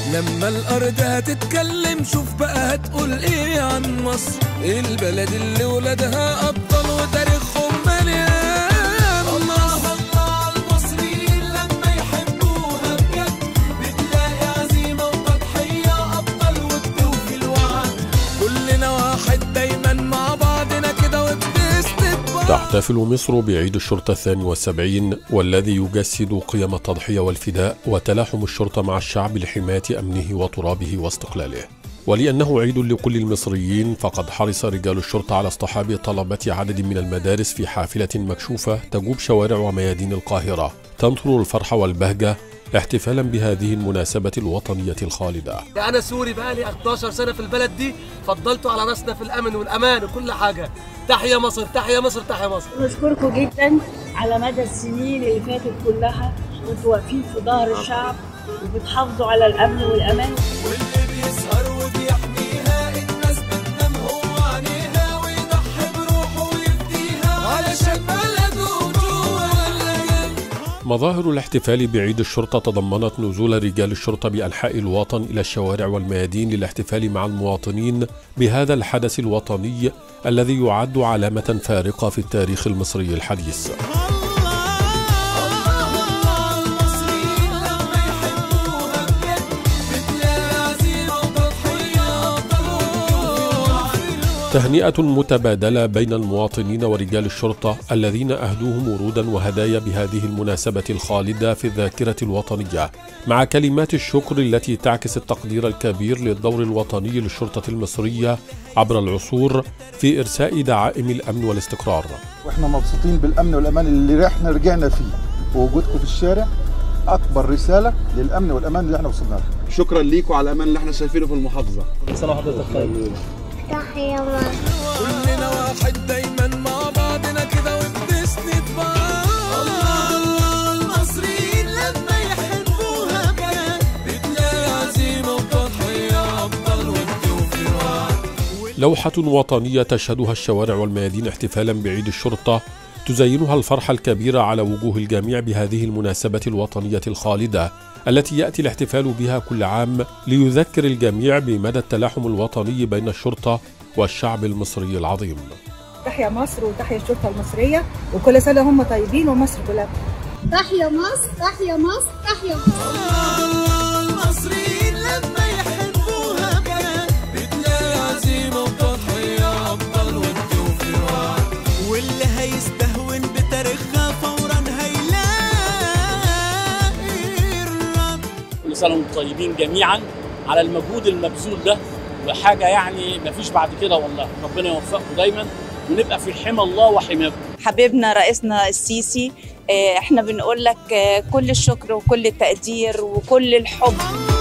لما الأرض هتتكلم شوف بقى هتقول إيه عن مصر البلد اللي ولادها أبطال وتاريخهم مليان الله الله المصريين لما يحبوها بجد بتلاقي عزيمة وتضحية أبطال وبتوفي الوعد كلنا واحد دايما مع بعضنا كده وبنسند بعض تحتفل مصر بعيد الشرطة الثاني والسبعين والذي يجسد قيم التضحية والفداء وتلاحم الشرطة مع الشعب لحماية أمنه وترابه واستقلاله ولأنه عيد لكل المصريين فقد حرص رجال الشرطة على اصطحاب طلبة عدد من المدارس في حافلة مكشوفة تجوب شوارع وميادين القاهرة تنثر الفرح والبهجة احتفالا بهذه المناسبة الوطنية الخالدة انا سوري بقالي 11 سنه في البلد دي فضلتوا على راسنا في الامن والامان وكل حاجه تحيا مصر تحيا مصر تحيا مصر نشكركم جدا على مدى السنين اللي فاتت كلها وانتوا واقفين في ظهر الشعب وبتحافظوا على الامن والامان واللي بيسهر وبيحميها الناس بتنام هو عينيها ويضحي بروحه ويفديها علشان بلده جوه الليل مظاهر الاحتفال بعيد الشرطة تضمنت نزول رجال الشرطة بأنحاء الوطن إلى الشوارع والميادين للاحتفال مع المواطنين بهذا الحدث الوطني الذي يعد علامة فارقة في التاريخ المصري الحديث. المصريين لما يحبوها بجد بتلاقي عزيمة وتضحية تهنئة متبادلة بين المواطنين ورجال الشرطة الذين أهدوهم ورودا وهدايا بهذه المناسبة الخالدة في الذاكرة الوطنية مع كلمات الشكر التي تعكس التقدير الكبير للدور الوطني للشرطة المصرية عبر العصور في إرساء دعائم الأمن والاستقرار واحنا مبسوطين بالامن والامان اللي احنا رجعنا فيه ووجودكم في الشارع اكبر رساله للامن والامان اللي احنا وصلنا له شكرا ليكم على الامان اللي احنا شايفينه في المحافظه تحيا مصر كلنا واحد دايما مع بعضنا كده وبنسند بعض الله الله المصريين لما يحبوها بجد بتلاقي عزيمة وتضحية أبطال وبتوفي الوعد لوحة وطنية تشهدها الشوارع والميادين احتفالا بعيد الشرطة تزينها الفرحة الكبيرة على وجوه الجميع بهذه المناسبة الوطنية الخالدة التي يأتي الاحتفال بها كل عام ليذكر الجميع بمدى التلاحم الوطني بين الشرطة والشعب المصري العظيم تحيا مصر وتحيا الشرطة المصرية وكل سنة هم طيبين ومصر كلها تحيا مصر تحيا مصر تحيا مصر الله المصريين لما يحبوها بجد بتلاقي عزيمة وتضحية أبطال وبتوفي الوعد واللي هيستهون بتاريخها فورا هيلاقي الرد كل سنه وانتم طيبين جميعا على المجهود المبذول ده وحاجه يعني مفيش بعد كده والله ربنا يوفقكم دايما ونبقى في حمى الله وحماكم حبيبنا رئيسنا السيسي آه، احنا بنقول لك آه، كل الشكر وكل التقدير وكل الحب